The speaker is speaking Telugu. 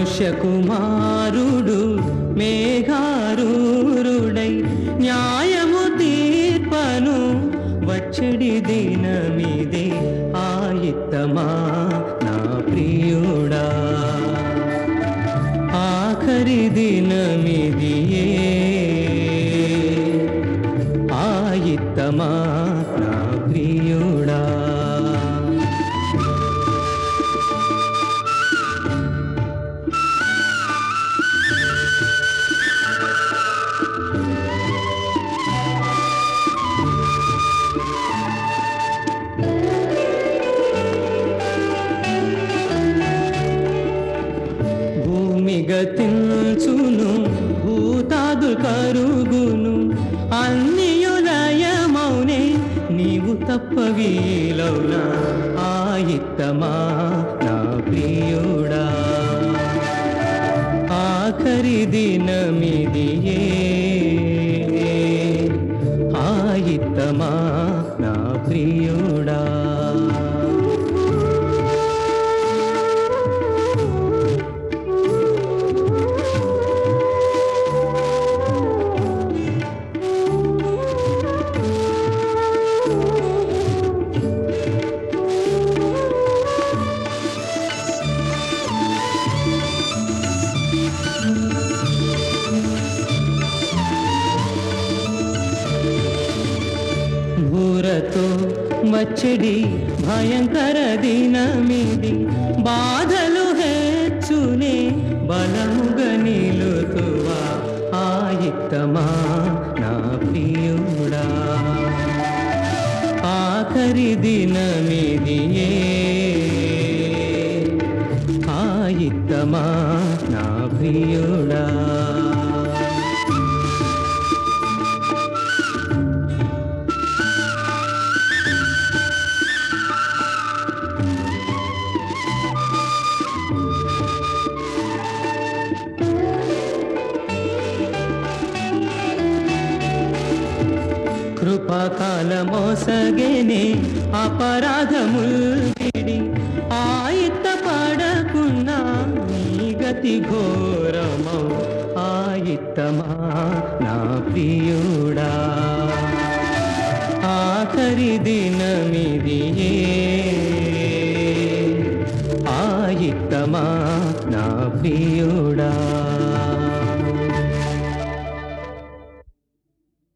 వర్షకుమారుడు మేఘారూరుడై న్యాయము తీర్పను వచ్చడి దినమిదే ఆయిత్తమా నా ప్రియుడా ఆఖరి దినమిదియే ఆయిత్తమా నా ప్రియుడా భూమి గతించును భూతాదు కరుగును అన్నియులయమౌనే నీవు తప్ప వీలౌనా ఆయిత్తమా నా ప్రియుడా ఆఖరి దినమిదియే ఆయిత్తమా నా ప్రియుడా భూరతో వచ్చడి భయంకర దినమిది బాధలు హెచ్చునే బలముగా నిలుతువా ఆయిత్తమా నా ప్రియుడా ఆఖరి దినమిదియే ఆయిత్తమా నా ప్రియుడా కృపకాలమోసగేనే అపరాధముల్విడి ఆయిత్త పడకున్నా నీ గతి ఘోరమౌ ఆయిత్తమా నా ప్రియుడా ఆఖరి దినమిదియే ఆయిత్తమా నా ప్రియుడా